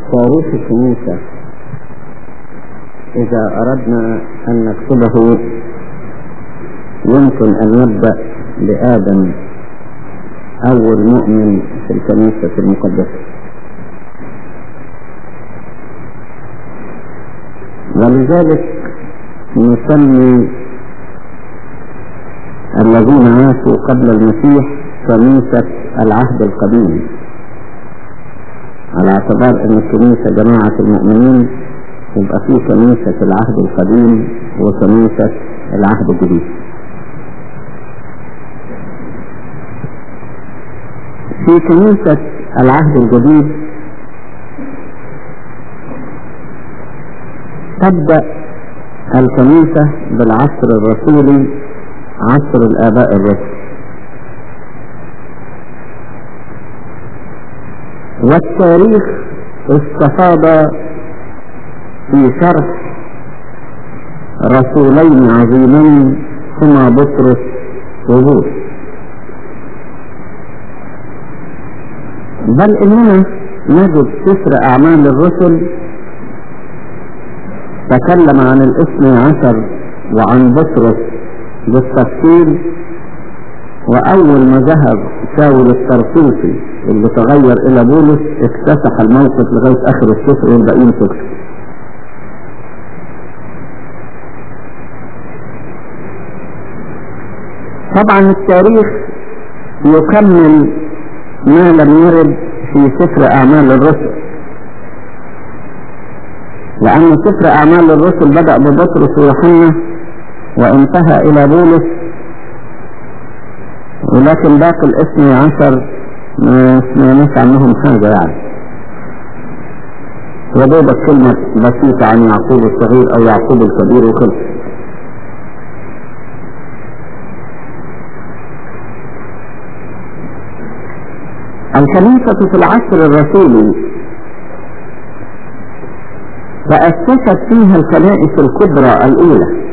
تاريخ الكنيسة إذا أردنا أن نكتبه يمكن أن نبدأ بآدم أول مؤمن في الكنيسة المقدسة ولذلك نسمي الذين عاشوا قبل المسيح كنيسة العهد القديم على اعتبار ان الكنيسة جماعة المؤمنين يبقى في كنيسة العهد القديم وكنيسة العهد الجديد في كنيسة العهد الجديد تبدأ الكنيسة بالعصر الرسولي عصر الآباء الرسل والتاريخ استفاض في شرح رسولين عظيمين هما بطرس وبولس بل اننا نجد سفر اعمال الرسل تكلم عن الاثني عشر وعن بطرس بالتفصيل واول ما ذهب شاول الطرطوسي اللي تغير الى بولس اكتسح الموقف لغاية اخر السفر والباقيين سكت طبعا التاريخ يكمل ما لم يرد في سفر اعمال الرسل لان سفر اعمال الرسل بدأ ببطرس ويوحنا وانتهى الى بولس ولكن باقي الاثني عشر ما سمعناش عنهم حاجة يعني يدوبك كلمة بسيطة عن يعقوب الصغير او يعقوب الكبير وخلص الكنيسة في العصر الرسولي تأسست فيها الكنائس الكبرى الأولى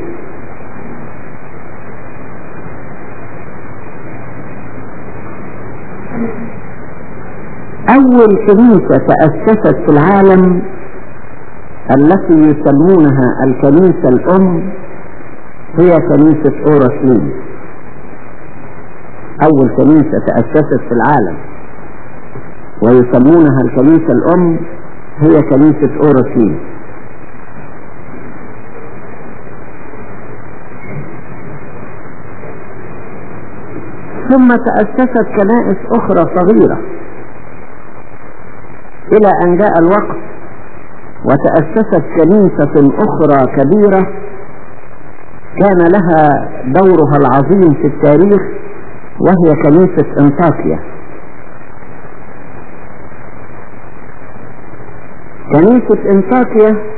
أول كنيسة تأسست في العالم التي يسمونها الكنيسة الأم هي كنيسة أورشليم أول كنيسة تأسست في العالم ويسمونها الكنيسة الأم هي كنيسة أورشليم ثم تأسست كنائس أخرى صغيرة إلى أن جاء الوقت وتأسست كنيسة أخرى كبيرة كان لها دورها العظيم في التاريخ وهي كنيسة انطاكيا كنيسة انطاكيا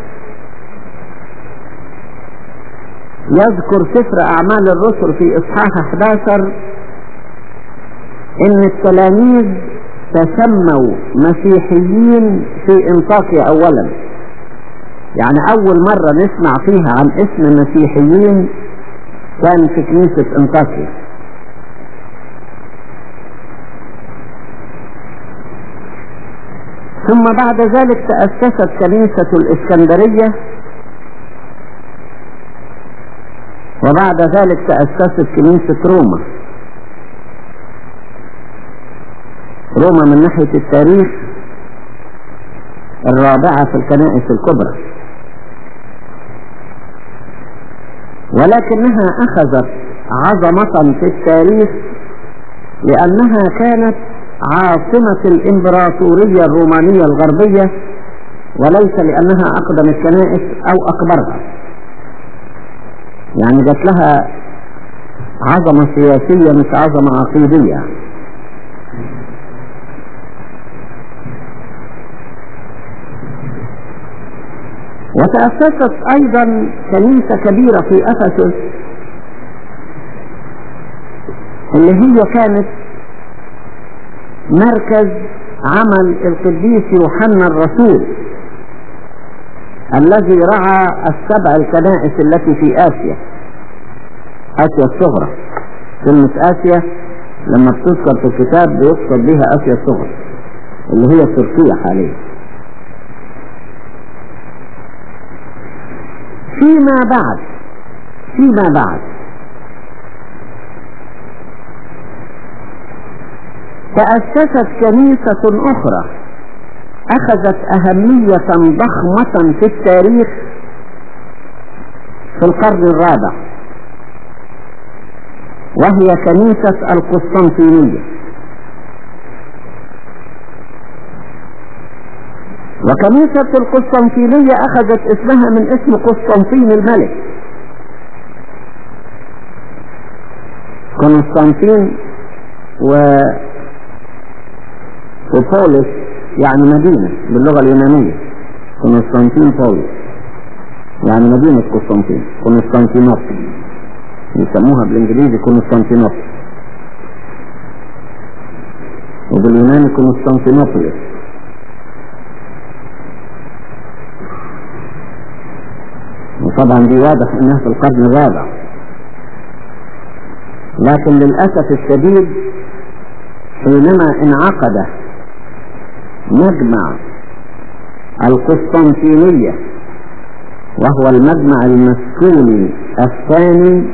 يذكر سفر أعمال الرسل في إصحاح 11 إن التلاميذ تسموا مسيحيين في انطاكيا اولا يعني اول مرة نسمع فيها عن اسم مسيحيين كان في كنيسة انطاكيا ثم بعد ذلك تأسست كنيسة الإسكندرية وبعد ذلك تأسست كنيسة روما روما من ناحية التاريخ الرابعة في الكنائس الكبرى ولكنها أخذت عظمة في التاريخ لأنها كانت عاصمة الإمبراطورية الرومانية الغربية وليس لأنها أقدم الكنائس أو أكبرها يعني جات لها عظمة سياسية مش عظمة عقيدية وتأسست أيضا كنيسة كبيرة في أفسس اللي هي كانت مركز عمل القديس يوحنا الرسول الذي رعى السبع الكنائس التي في آسيا آسيا الصغرى كلمة آسيا لما بتذكر في الكتاب بيقصد بها آسيا الصغرى اللي هي تركيا حاليا فيما بعد فيما بعد تأسست كنيسة أخرى أخذت أهمية ضخمة في التاريخ في القرن الرابع وهي كنيسة القسطنطينية وكنيسة القسطنطينية أخذت اسمها من اسم قسطنطين الملك قسطنطين و وبولس يعني مدينة باللغة اليونانية قسطنطين بولس يعني مدينة قسطنطين قسطنطينوبل يسموها بالانجليزي قسطنطينوبل وباليوناني قسطنطينوبوليس وطبعا دي واضح انها في القرن الرابع لكن للأسف الشديد حينما انعقد مجمع القسطنطينية وهو المجمع المسكوني الثاني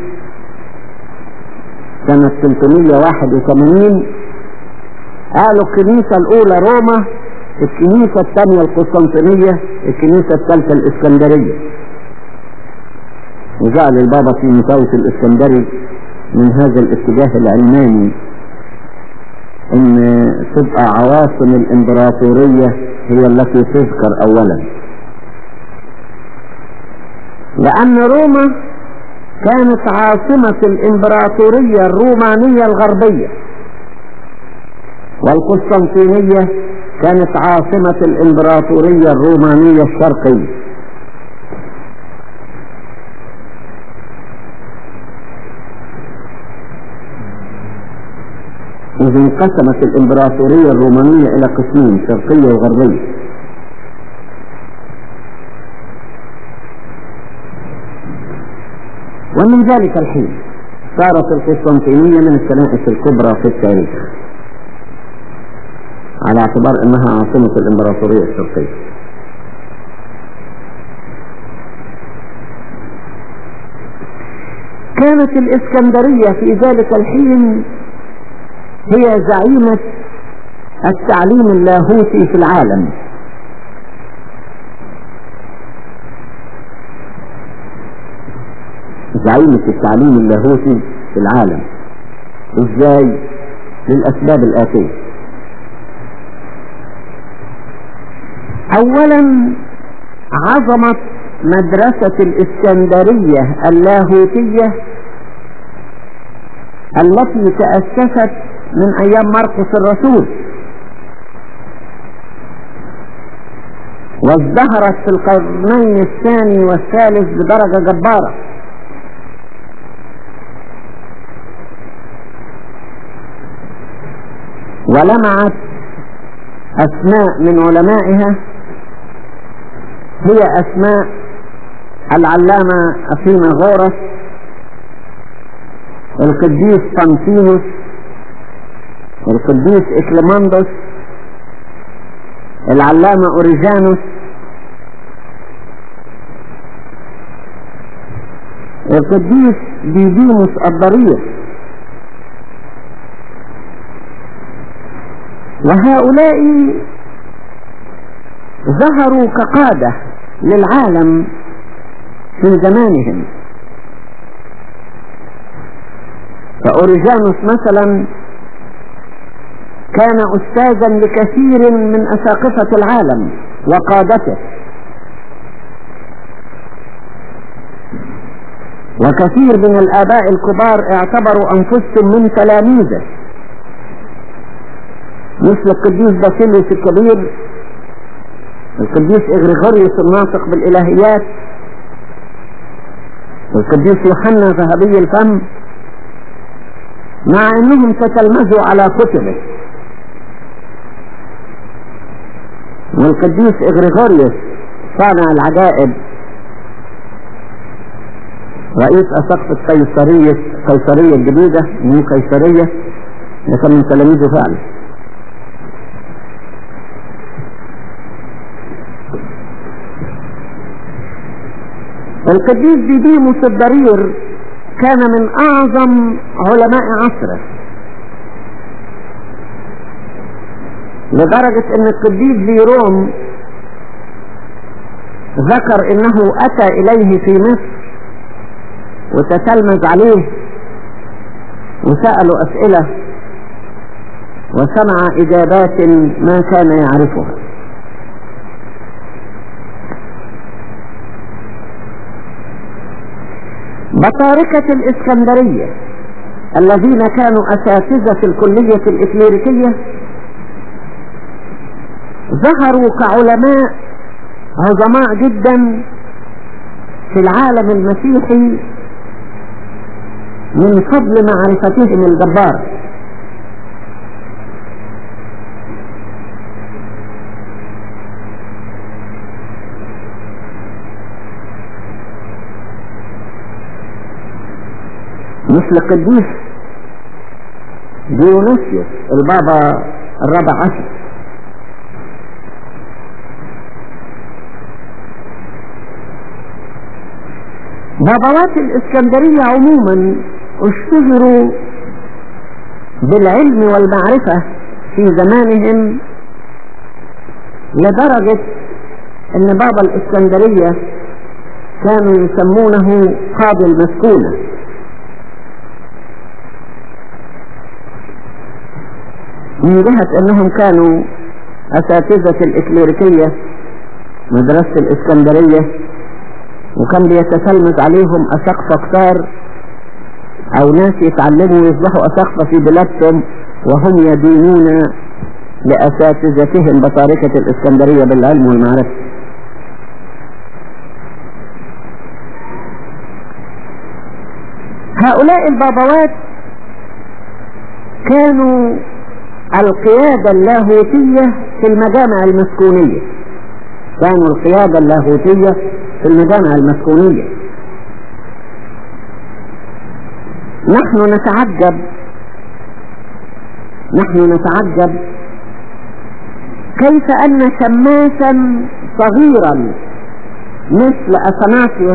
سنة 381 قالوا الكنيسة الأولى روما الكنيسة الثانية القسطنطينية الكنيسة الثالثة الإسكندرية وجعل البابا في مساوس الإسكندري من هذا الاتجاه العلماني ان تبقى عواصم الامبراطورية هي التي تذكر اولا لان روما كانت عاصمة الامبراطورية الرومانية الغربية والقسطنطينية كانت عاصمة الامبراطورية الرومانية الشرقية إذ انقسمت الإمبراطورية الرومانية إلى قسمين شرقية وغربية ومن ذلك الحين صارت القسطنطينية من الكنائس الكبرى في التاريخ على اعتبار أنها عاصمة الإمبراطورية الشرقية كانت الإسكندرية في ذلك الحين هي زعيمة التعليم اللاهوتي في العالم زعيمة التعليم اللاهوتي في العالم ازاي للأسباب الآتية أولا عظمة مدرسة الإسكندرية اللاهوتية التي تأسست من أيام مرقس الرسول وازدهرت في القرنين الثاني والثالث بدرجة جبارة ولمعت أسماء من علمائها هي أسماء العلامة أفينا غورس القديس طنطينوس القديس إكليماندوس العلامة أوريجانوس القديس ديديموس الضرير وهؤلاء ظهروا كقادة للعالم في زمانهم فأوريجانوس مثلا كان أستاذا لكثير من أساقفة العالم وقادته وكثير من الآباء الكبار اعتبروا أنفسهم من تلاميذه مثل القديس باسيليوس الكبير القديس إغريغوريوس الناطق بالإلهيات القديس يوحنا ذهبي الفم مع أنهم تتلمذوا على كتبه والقديس إغريغوريوس صانع العجائب رئيس أسقف قيصرية قيصرية الجديدة مو قيصرية لكن من تلاميذه فعلا القديس ديديموس الضرير كان من اعظم علماء عصره لدرجة ان القديس بيروم ذكر انه اتى اليه في مصر وتتلمذ عليه وسألوا اسئلة وسمع اجابات ما كان يعرفها بطاركة الاسكندرية الذين كانوا اساتذة في الكلية الاكليريكية ظهروا كعلماء عظماء جدا في العالم المسيحي من فضل معرفتهم الجبار مثل قديس ديونيسيوس البابا الرابع عشر بابوات الاسكندرية عموما اشتهروا بالعلم والمعرفة في زمانهم لدرجة ان بابا الاسكندرية كانوا يسمونه قاضي المسكونة من جهة انهم كانوا اساتذة الاكليريكية مدرسة الاسكندرية وكان بيتسلمت عليهم اساقفة كتار او ناس يتعلموا ويصبحوا اساقفة في بلادهم وهم يدينون لاساتذتهم بطاركة الاسكندرية بالعلم والمعرفة هؤلاء البابوات كانوا القيادة اللاهوتية في المجامع المسكونية كانوا القيادة اللاهوتية في المجامع المسكونية نحن نتعجب نحن نتعجب كيف أن شماسا صغيرا مثل أثناسيوس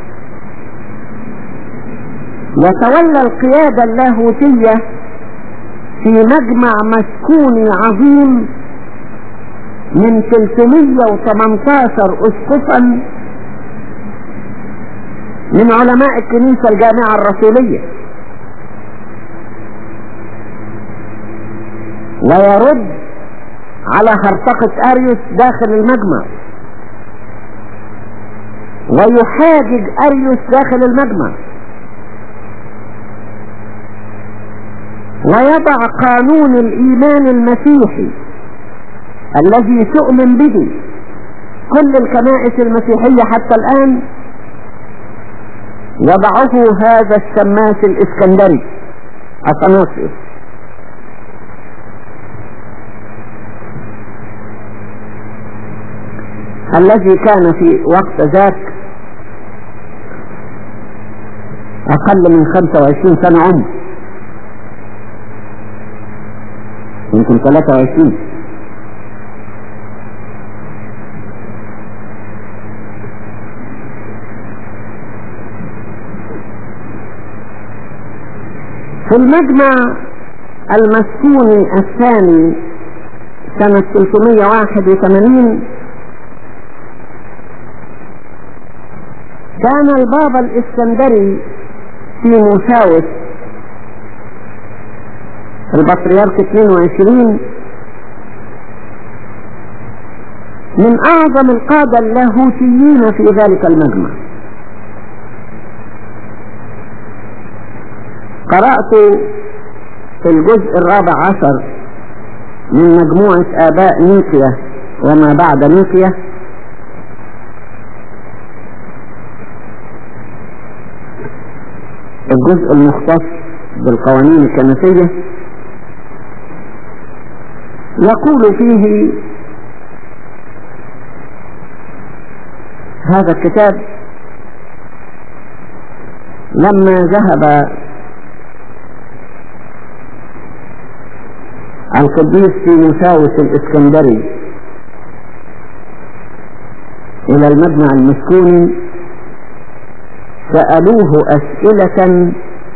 يتولى القيادة اللاهوتية في مجمع مسكوني عظيم من 318 اسقفا من علماء الكنيسة الجامعة الرسولية ويرد على هرطقة اريوس داخل المجمع ويحاجج اريوس داخل المجمع ويضع قانون الايمان المسيحي الذي تؤمن به كل الكنائس المسيحية حتى الان وضعه هذا الشماس الاسكندري اثناسيوس الذي كان في وقت ذاك اقل من 25 سنة عمر يمكن 23 في المجمع المسكوني الثاني سنة 381 كان البابا الاسكندري في موساوس البطريرك 22 من اعظم القادة اللاهوتيين في ذلك المجمع قرأت في الجزء الرابع عشر من مجموعة آباء نيقيا وما بعد نيقيا الجزء المختص بالقوانين الكنسية يقول فيه هذا الكتاب لما ذهب القديس تيموساوس الاسكندري الى المجمع المسكوني سألوه أسئلة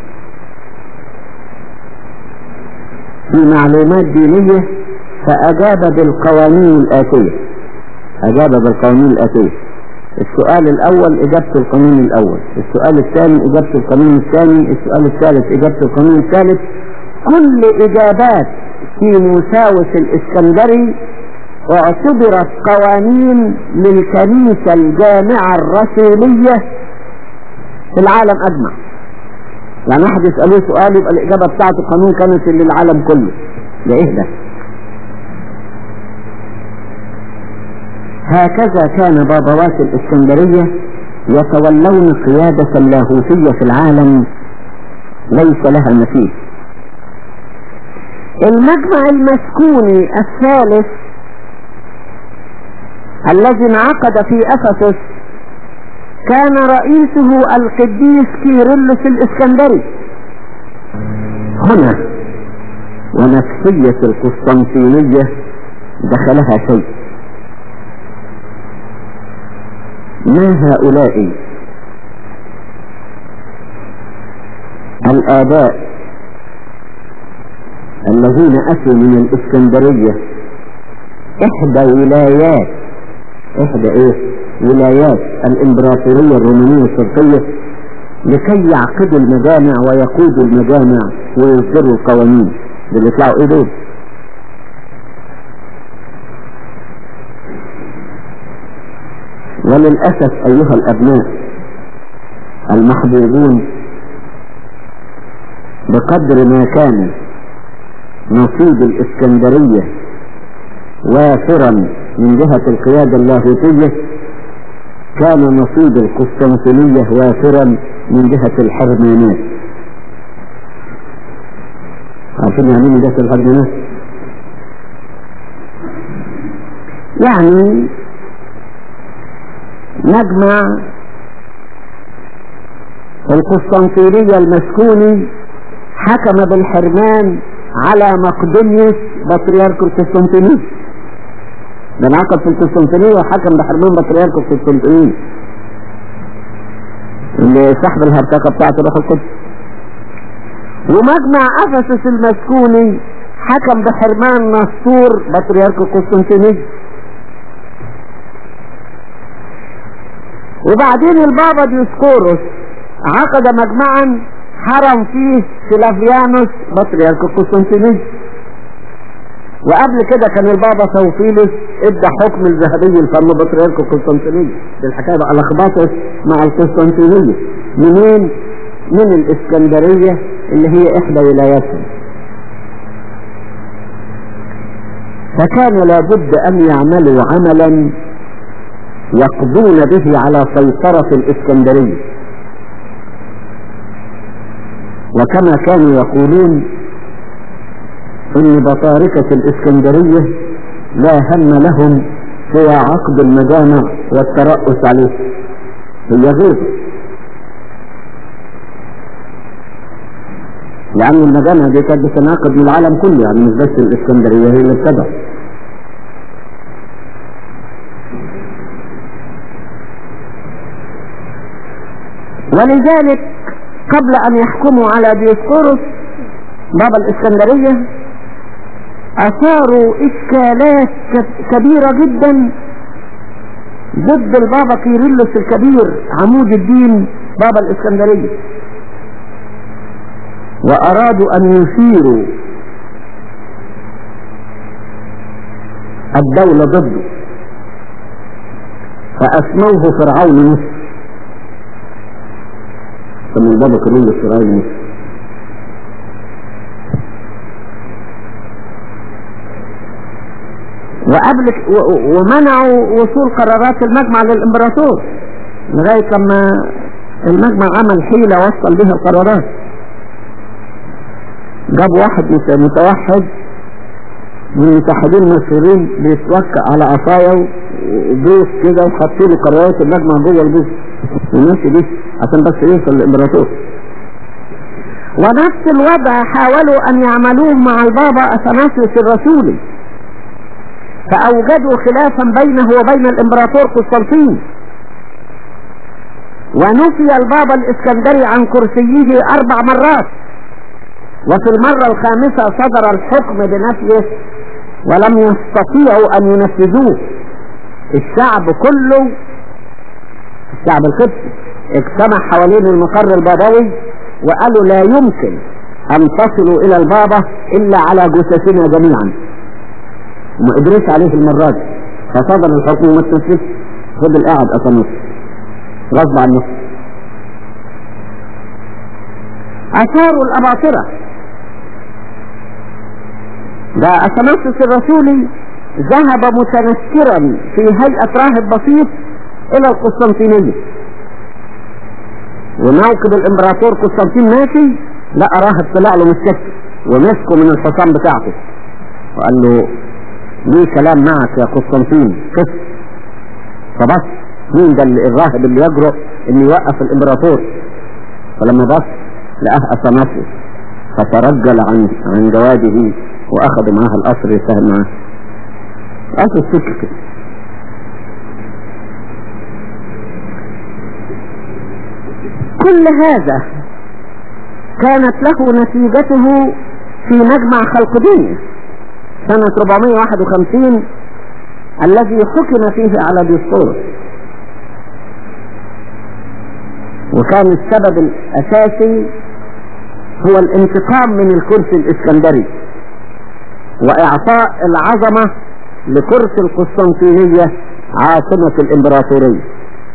في معلومات دينية فأجاب بالقوانين الآتية أجاب بالقوانين الآتية السؤال الأول إجابة القانون الأول السؤال الثاني إجابة القانون الثاني السؤال الثالث إجابة القانون الثالث كل إجابات تيموساوس الإسكندري اعتبرت قوانين للكنيسة الجامعة الرسولية في العالم أجمع يعني أحد يسألوه سؤال يبقى الإجابة بتاعت القانون كانت للعالم كله ده إيه ده هكذا كان بابوات الإسكندرية يتولون قيادة اللاهوتية في العالم ليس لها مثيل المجمع المسكوني الثالث الذي انعقد في أفسس كان رئيسه القديس كيرلس الإسكندري هنا ونفسية القسطنطينية دخلها شيء ما هؤلاء الآباء الذين أتوا من الإسكندرية إحدى ولايات إحدى إيه ولايات الإمبراطورية الرومانية الشرقية لكي يعقدوا المجامع ويقودوا المجامع ويصدروا القوانين اللي يطلعوا إيه دول وللأسف أيها الأبناء المحبوبون بقدر ما كان نصيب الإسكندرية وافرا من جهة القيادة اللاهوتية كان نصيب القسطنطينية وافرا من جهة الحرمانات عارفين يعني من جهة الحرمانات يعني مجمع القسطنطينية المسكوني حكم بالحرمان على مقدونيوس بطريرك القسطنطينية ده انعقد في القسطنطينية وحكم بحرمان بطريرك القسطنطينية اللي صاحب الهرطقة بتاعته روح القدس ومجمع افسس المسكوني حكم بحرمان نسطور بطريرك القسطنطينية وبعدين البابا ديسكوروس عقد مجمعا حرم فيه سلافيانوس بطريرك القسطنطينية وقبل كده كان البابا توفيلس ادى حكم الذهبي الفم بطريرك القسطنطينية دي الحكاية بقى لخبطت مع القسطنطينية منين؟ من الاسكندرية اللي هي احدى ولاياتهم فكان لابد ان يعملوا عملا يقضون به على سيطرة الإسكندرية وكما كانوا يقولون إن بطاركة الإسكندرية لا هم لهم سوى عقد المجامع والترأس عليه هي غير لأن المجامع دي كانت بتناقض من العالم كله يعني مش بس الإسكندرية هي اللي ابتدت ولذلك قبل ان يحكموا على ديسقورس بابا الاسكندرية اثاروا اشكالات كبيرة جدا ضد البابا كيرلس الكبير عمود الدين بابا الاسكندرية وارادوا ان يثيروا الدولة ضده فاسموه فرعون مصر ثم البابا كريم السراي مصر وقبل ومنعوا وصول قرارات المجمع للامبراطور لغاية لما المجمع عمل حيلة وصل بها القرارات جاب واحد متوحد من المتحدين المشهورين بيتوكأ على عصاية وبيت كده وحطوا له قرارات المجمع جوه البيت وماشي بيه عشان بس يوصل للامبراطور ونفس الوضع حاولوا ان يعملوه مع البابا اثناسيوس الرسولي فاوجدوا خلافا بينه وبين الامبراطور قسطنطين ونفي البابا الاسكندري عن كرسيه اربع مرات وفي المرة الخامسة صدر الحكم بنفيه ولم يستطيعوا ان ينفذوه الشعب كله الشعب القدسي اجتمع حوالين المقر البابوي وقالوا لا يمكن ان تصلوا الى البابا الا على جثثنا جميعا وما قدرش عليه المرة دي فصدر الحكم وما تنفذش فضل قاعد اصلا غصب عنه اثاروا الاباطرة ده اثناسس الرسولي ذهب متنكرا في هيئة راهب بسيط الى القسطنطينية وموكب الامبراطور قسطنطين ماشي لقى راهب طلع له مستكي ومسكه من الحصان بتاعته وقال له ليه كلام معك يا قسطنطين كس فبص مين ده الراهب اللي يجرؤ ان يوقف الامبراطور فلما بص لقاه اثناسيوس فترجل عن عن جواده واخذ معاه القصر يسهل معاه قصر السكة كده كل هذا كانت له نتيجته في مجمع خلق دنيا سنة 451 الذي حكم فيه على ديسقورس وكان السبب الأساسي هو الانتقام من الكرسي الإسكندري وإعطاء العظمة لكرسي القسطنطينية عاصمة الإمبراطورية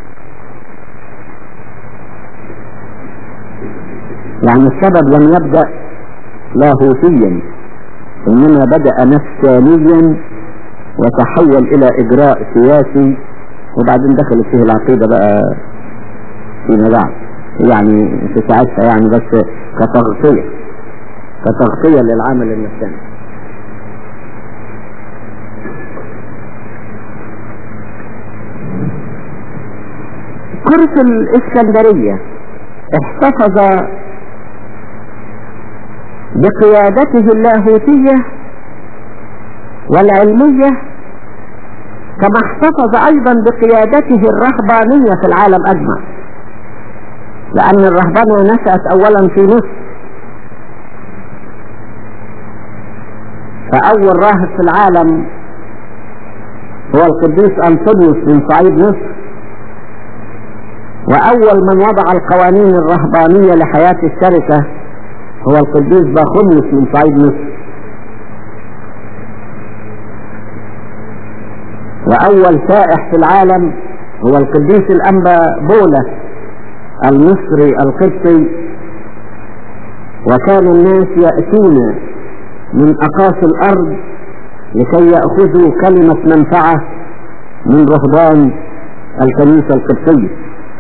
يعني السبب لم يبدأ لاهوتيا إنما بدأ نفسانيا وتحول إلى إجراء سياسي وبعدين دخلت فيه العقيدة بقى فيما بعد يعني في ساعتها يعني بس كتغطية كتغطية للعمل النفساني كرة الإسكندرية احتفظ بقيادته اللاهوتية والعلمية كما احتفظ ايضا بقيادته الرهبانية في العالم اجمع لان الرهبانية نشأت اولا في مصر فاول راهب في العالم هو القديس انطونيوس من صعيد مصر واول من وضع القوانين الرهبانية لحياة الشركة هو القديس باخونيوس من صعيد مصر وأول سائح في العالم هو القديس الأنبا بولا المصري القبطي وكان الناس يأتون من أقاصي الأرض لكي يأخذوا كلمة منفعة من رهبان الكنيسة القبطية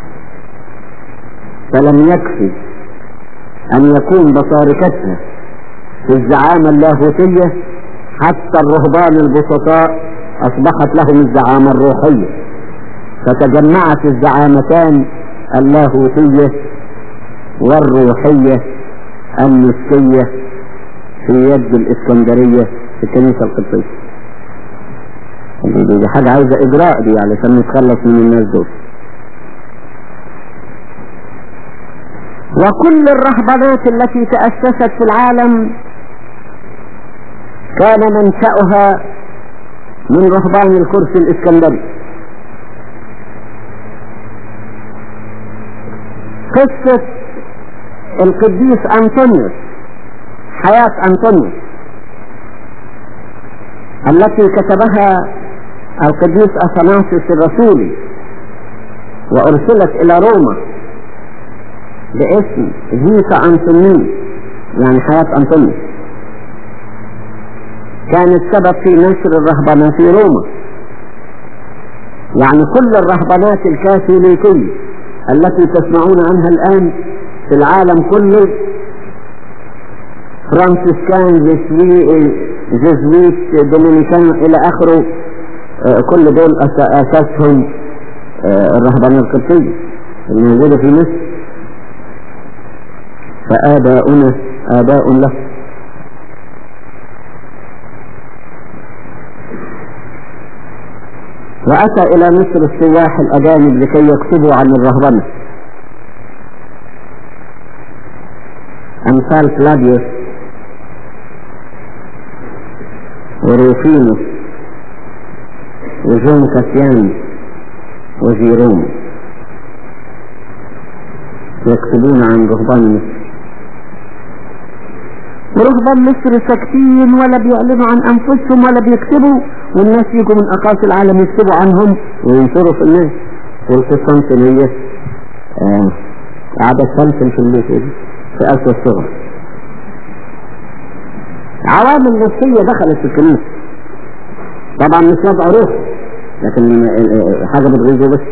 فلم يكفي أن يكون بصاركتها في الزعامة اللاهوتية حتى الرهبان البسطاء أصبحت لهم الزعامة الروحية فتجمعت الزعامتان اللاهوتية والروحية النسكية في يد الإسكندرية في الكنيسة القبطية دي حاجة عايزة إجراء دي علشان نتخلص من الناس دول وكل الرهبانات التي تأسست في العالم كان منشأها من رهبان الكرسي الإسكندري قصة القديس أنطونيوس حياة أنطونيوس التي كتبها القديس أثناسيوس الرسولي وأرسلت إلى روما باسم فيتا أنطونيوس يعني حياة أنطونيوس كانت سبب في نشر الرهبنة في روما يعني كل الرهبنات الكاثوليكية التي تسمعون عنها الآن في العالم كله فرانسيسكان جزويت دومينيكان إلى آخره كل دول أساسهم الرهبنة القبطية الموجودة في مصر فآباؤنا آباء له وأتى إلى مصر السياح الأجانب لكي يكتبوا عن الرهبنة أمثال كلاديوس وروفينوس وجون كاسيان وزيروم يكتبون عن رهبان مصر ورهبان مصر ساكتين ولا بيعلنوا عن انفسهم ولا بيكتبوا والناس يجوا من اقاصي العالم يكتبوا عنهم وينشروا في الناس والقسطنطينية آه قاعدة تسلسل في البيت دي في أسوأ الصغر عوامل نفسية دخلت في الكنيسة طبعا مش وضع روح لكن حاجة بتغيظه بس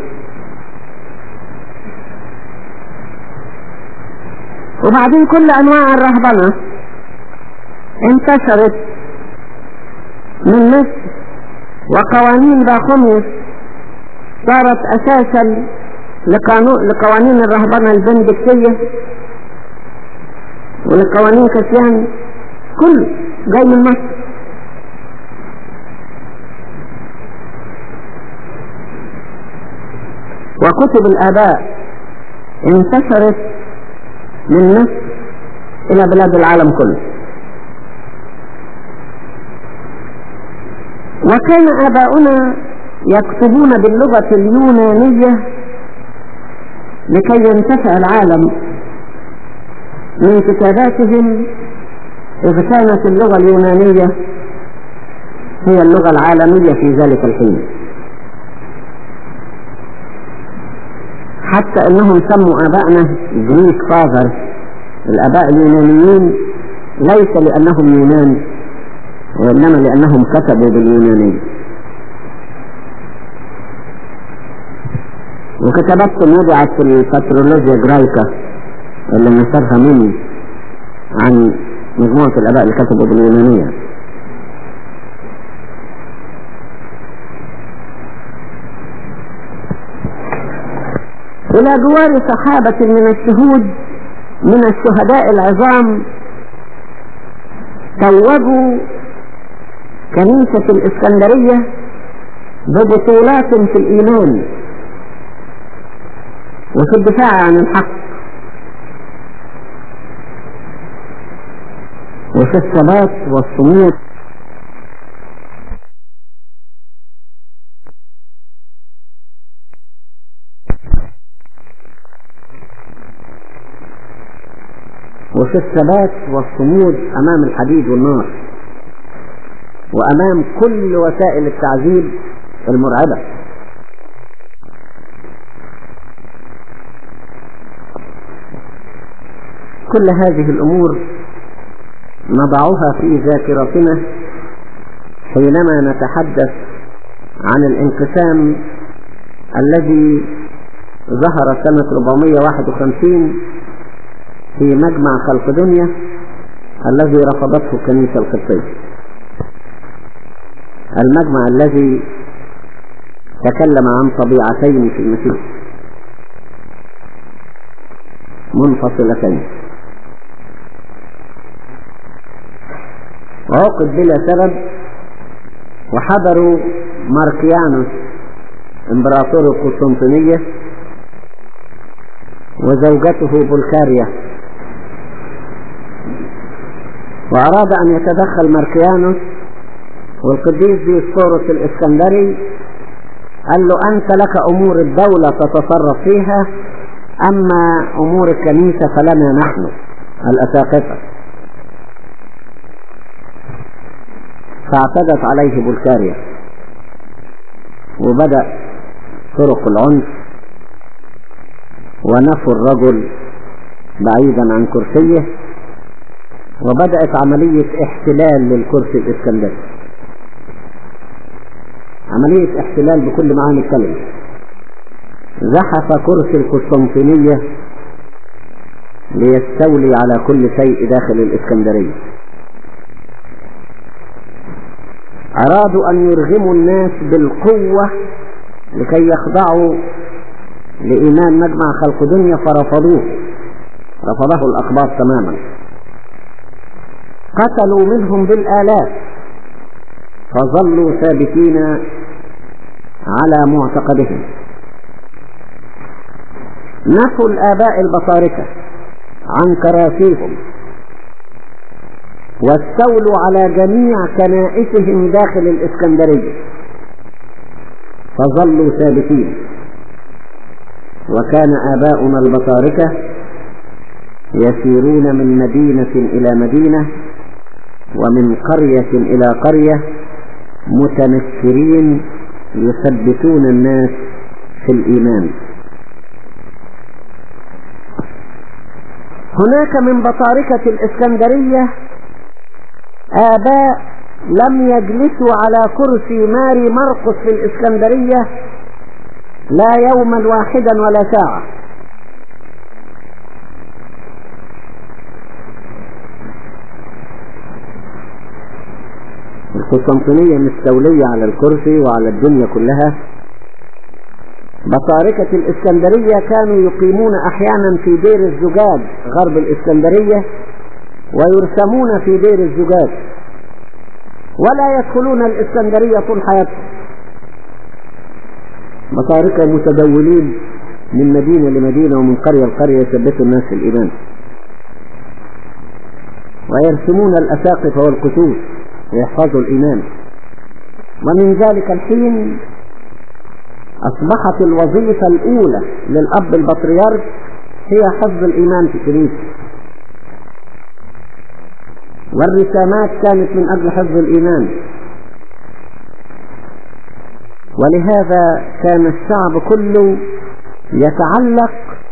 وبعدين كل انواع الرهبنة انتشرت من مصر وقوانين باخوميوس صارت اساسا لقانون لقوانين الرهبنة البندكتية ولقوانين كسيان كله جاي من مصر وكتب الآباء انتشرت من مصر إلى بلاد العالم كله وكان آباؤنا يكتبون باللغة اليونانية لكي ينتفع العالم من كتاباتهم إذ كانت اللغة اليونانية هي اللغة العالمية في ذلك الحين حتى انهم سموا ابائنا جريك فاذر الاباء اليونانيين ليس لانهم يونان وانما لانهم كتبوا باليونانية وكتاباتهم وضعت في الباترولوجيا جرايكا اللي نشرها مني عن مجموعة الاباء اللي كتبوا باليونانية إلى جوار صحابة من الشهود من الشهداء العظام توجوا كنيسة الإسكندرية ببطولات في الإيمان وفي الدفاع عن الحق وفي الثبات والصمود وفي الثبات والصمود أمام الحديد والنار وأمام كل وسائل التعذيب المرعبة كل هذه الأمور نضعها في ذاكرتنا حينما نتحدث عن الانقسام الذي ظهر سنة 451 في مجمع خلق دنيا الذي رفضته الكنيسة القبطية المجمع الذي تكلم عن طبيعتين في المسيح منفصلتين وعقد بلا سبب وحضروا ماركيانوس امبراطور القسطنطينية وزوجته بلكاريا وأراد أن يتدخل ماركيانوس والقديس ديسقورس الإسكندري قال له أنت لك أمور الدولة تتصرف فيها أما أمور الكنيسة فلنا نحن الأساقفة فاعتدت عليه بلكاريا وبدأ طرق العنف ونفوا الرجل بعيدا عن كرسيه وبدأت عملية احتلال للكرسي الإسكندري عملية احتلال بكل معاني الكلمة زحف كرسي القسطنطينية ليستولي على كل شيء داخل الإسكندرية أرادوا أن يرغموا الناس بالقوة لكي يخضعوا لإيمان مجمع خلق دنيا فرفضوه رفضه الأقباط تماما قتلوا منهم بالآلاف فظلوا ثابتين على معتقدهم نفوا الآباء البطاركة عن كراسيهم واستولوا على جميع كنائسهم داخل الإسكندرية فظلوا ثابتين وكان آباؤنا البطاركة يسيرون من مدينة إلى مدينة ومن قرية إلى قرية متنكرين يثبتون الناس في الإيمان هناك من بطاركة الإسكندرية آباء لم يجلسوا على كرسي ماري مرقس في الإسكندرية لا يوما واحدا ولا ساعة القسطنطينية مستولية على الكرسي وعلى الدنيا كلها بطاركة الإسكندرية كانوا يقيمون أحيانا في دير الزجاج غرب الإسكندرية ويرسمون في دير الزجاج ولا يدخلون الإسكندرية طول حياتهم بطاركة متدولين من مدينة لمدينة ومن قرية لقرية يثبتوا الناس في الإيمان ويرسمون الأساقف والقصور ويحفظوا الإيمان ومن ذلك الحين أصبحت الوظيفة الأولى للأب البطريرك هي حفظ الإيمان في الكنيسة والرسامات كانت من أجل حفظ الإيمان ولهذا كان الشعب كله يتعلق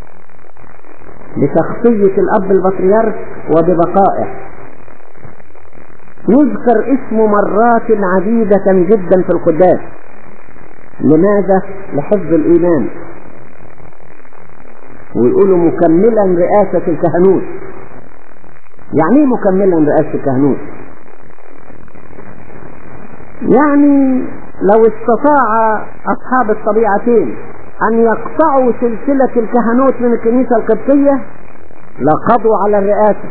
بشخصية الأب البطريرك وببقائه يذكر اسمه مرات عديدة جدا في القداس لماذا؟ لحفظ الإيمان ويقولوا مكملا رئاسة الكهنوت يعني ايه مكملا رئاسة الكهنوت يعني لو استطاع أصحاب الطبيعتين أن يقطعوا سلسلة الكهنوت من الكنيسة القبطية لقضوا على الرئاسة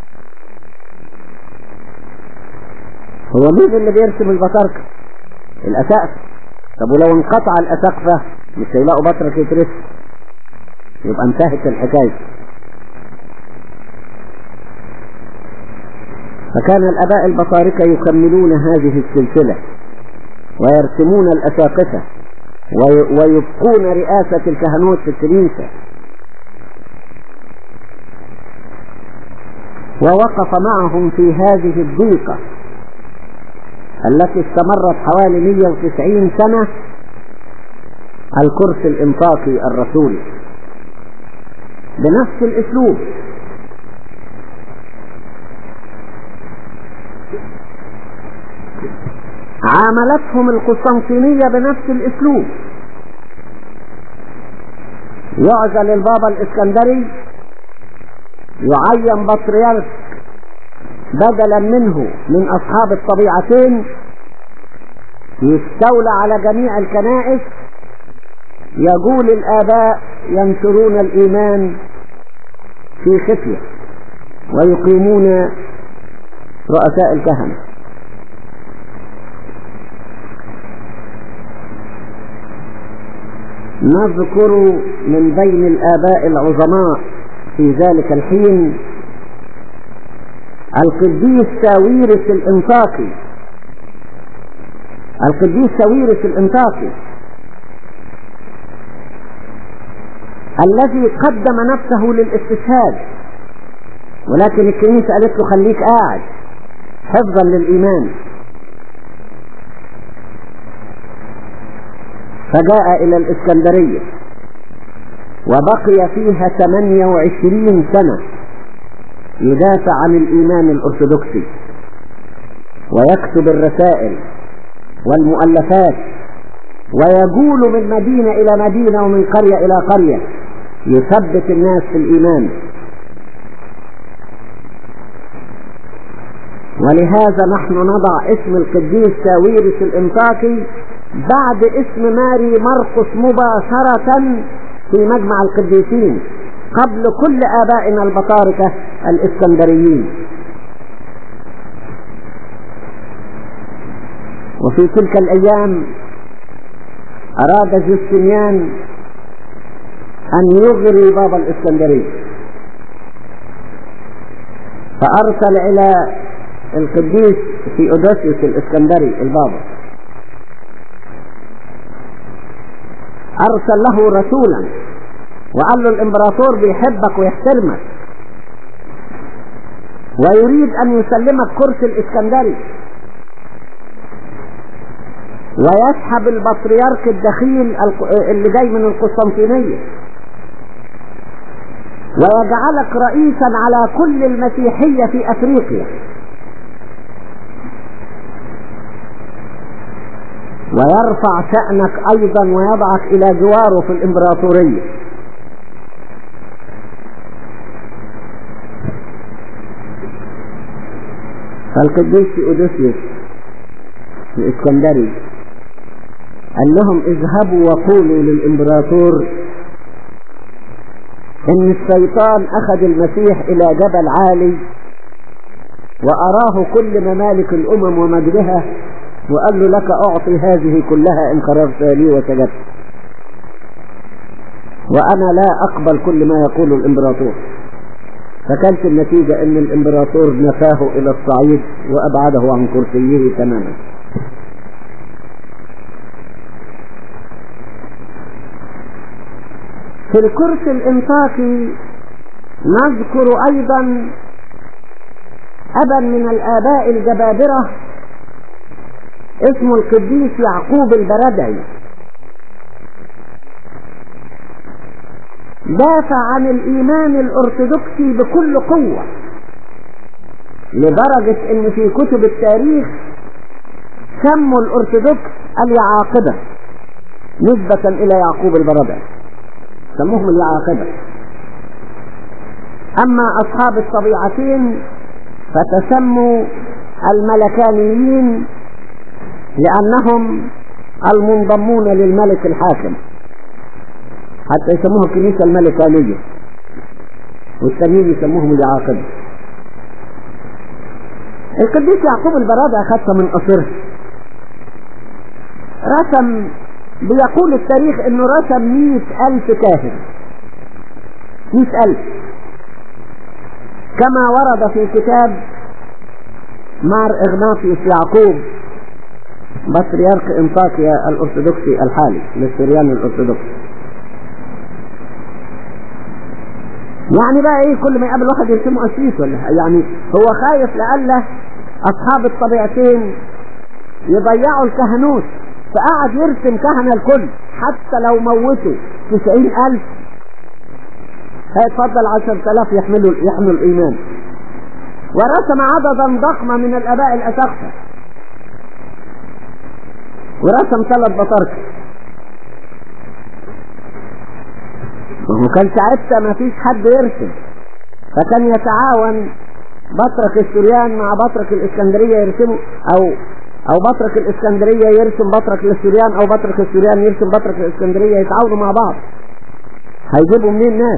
هو مين اللي بيرسم البطاركة الأسقف طب ولو انقطع الأسقفة مش هيلاقوا بطرك يترسم يبقى انتهت الحكاية فكان الأباء البطاركة يكملون هذه السلسلة ويرسمون الأساقفة ويبقون رئاسة الكهنوت في الكنيسة ووقف معهم في هذه الضيقة التي استمرت حوالي 190 سنة الكرسي الإنطاقي الرسولي بنفس الأسلوب عاملتهم القسطنطينية بنفس الأسلوب يعزل البابا الإسكندري يعين بطريرك بدلا منه من أصحاب الطبيعتين يستولى على جميع الكنائس يقول الآباء ينشرون الإيمان في خفية ويقيمون رؤساء الكهنة نذكر من بين الآباء العظماء في ذلك الحين القديس ساويرس الانطاكي القديس ساويرس الانطاكي الذي قدم نفسه للاستشهاد ولكن الكنيسة قالت له خليك قاعد حفظا للإيمان فجاء إلى الإسكندرية وبقي فيها 28 سنة يدافع عن الإيمان الأرثوذكسي ويكتب الرسائل والمؤلفات ويجول من مدينة إلى مدينة ومن قرية إلى قرية يثبت الناس في الإيمان ولهذا نحن نضع اسم القديس ساويرس الانطاكي بعد اسم ماري مرقس مباشرة في مجمع القديسين قبل كل آبائنا البطاركة الإسكندريين وفي تلك الأيام أراد جوستنيان أن يغري بابا الإسكندرية فأرسل إلى القديس ثيودوسيوس الاسكندري البابا ارسل له رسولا وقال له الامبراطور بيحبك ويحترمك ويريد ان يسلمك كرسي الاسكندري ويسحب البطريرك الدخيل اللي جاي من القسطنطينية ويجعلك رئيسا على كل المسيحية في افريقيا ويرفع شأنك ايضا ويضعك الى جواره في الامبراطورية فالقديس اودوسيوس الاسكندري قال لهم اذهبوا وقولوا للامبراطور ان الشيطان اخذ المسيح الى جبل عالي واراه كل ممالك الامم ومجدها وقال له لك اعطي هذه كلها ان قررت لي وسجدت وانا لا اقبل كل ما يقوله الامبراطور فكانت النتيجة ان الامبراطور نفاه الى الصعيد وابعده عن كرسيه تماما في الكرسي الانطاكي نذكر ايضا ابا من الاباء الجبابرة اسمه القديس يعقوب البردعي دافع عن الايمان الارثوذكسي بكل قوة لدرجة ان في كتب التاريخ سموا الارثوذكس اليعاقبة نسبة الى يعقوب البردعي سموهم اليعاقبة اما اصحاب الطبيعتين فتسموا الملكانيين لانهم المنضمون للملك الحاكم حتى يسموها الكنيسة الملكانية والتانيين يسموهم اليعاقبة القديس يعقوب البرادة أخذها من قصره رسم بيقول التاريخ انه رسم مئة الف كاهن مئة الف كما ورد في كتاب مار اغناطيوس يعقوب بطريرك انطاكيا الارثوذكسي الحالي للسريان الارثوذكسي يعني بقى ايه كل ما يقابل واحد يرسمه قسيس ولا يعني هو خايف لألا اصحاب الطبيعتين يضيعوا الكهنوت فقعد يرسم كهنة الكل حتى لو موتوا تسعين الف هيتفضل عشر تلاف يحملوا يحملوا الايمان ورسم عددا ضخما من الاباء الاساقفة ورسم ثلاث بطاركة وهو كان ساعتها ما فيش حد يرسم فكان يتعاون بطرك السوريان مع بطرك الاسكندرية يرسموا او او بطرك الاسكندرية يرسم بطرك للسوريان او بطرك السوريان يرسم بطرك الاسكندرية يتعاونوا مع بعض هيجيبوا منين ناس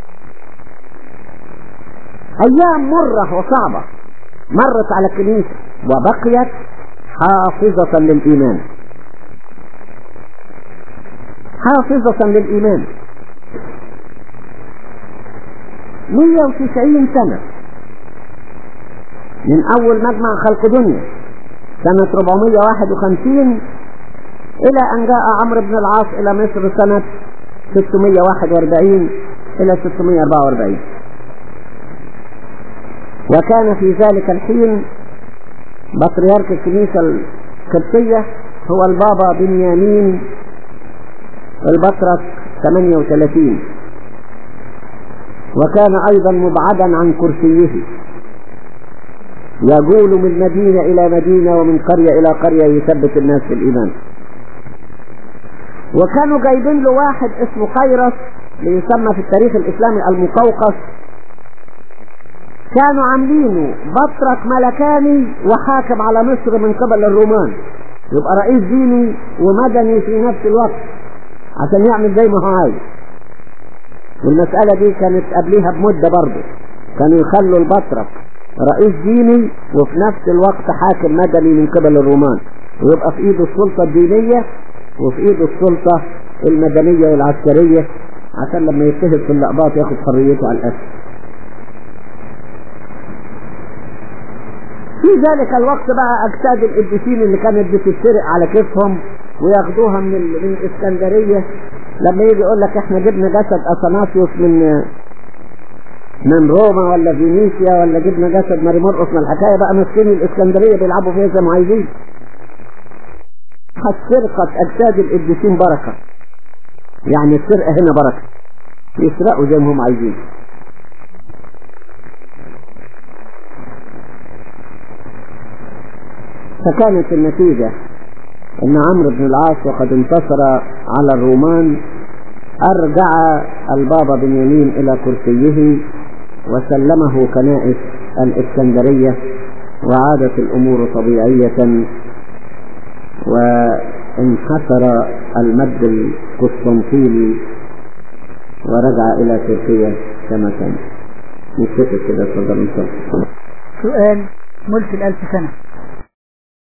ايام مرة وصعبة مرت على الكنيسة وبقيت حافظة للايمان حافظة للايمان 190 سنة من أول مجمع خلق دنيا سنة 451 إلى أن جاء عمرو بن العاص إلى مصر سنة 641 إلى 644 وكان في ذلك الحين بطريرك الكنيسة القبطية هو البابا بنيامين البطرك 38 وكان ايضا مبعدا عن كرسيه يقول من مدينة الى مدينة ومن قرية الى قرية يثبت الناس في الايمان وكانوا جايبين له واحد اسمه قيرس ليسمى في التاريخ الاسلامي المقوقس كانوا عاملينه بطرك ملكاني وحاكم على مصر من قبل الرومان يبقى رئيس ديني ومدني في نفس الوقت عشان يعمل زي ما هو عايز والمسألة دي كانت قبليها بمدة برضه كانوا يخلوا البطرك رئيس ديني وفي نفس الوقت حاكم مدني من قبل الرومان ويبقى في ايده السلطة الدينية وفي ايده السلطة المدنية والعسكرية عشان لما يجتهد في اللقبات ياخد حريته على الأسف في ذلك الوقت بقى اجساد القديسين اللي كانت بتتسرق على كيفهم وياخدوها من ال- من الاسكندريه لما يجي يقول لك احنا جبنا جسد اثناسيوس من من روما ولا فينيسيا ولا جبنا جسد ماري مرقس من الحكايه بقى ماسكين الاسكندريه بيلعبوا فيها زي ما عايزين قد سرقت اجساد القديسين بركه يعني السرقه هنا بركه يسرقوا زي ما هم عايزين فكانت النتيجة ان عمرو بن العاص وقد انتصر على الرومان ارجع البابا بنيامين الى كرسيه وسلمه كنائس الاسكندرية وعادت الامور طبيعية وانحسر المد القسطنطيني ورجع الى تركيا كما كان نتفق كده تفضل ان شاء الله سؤال ملك الألف سنة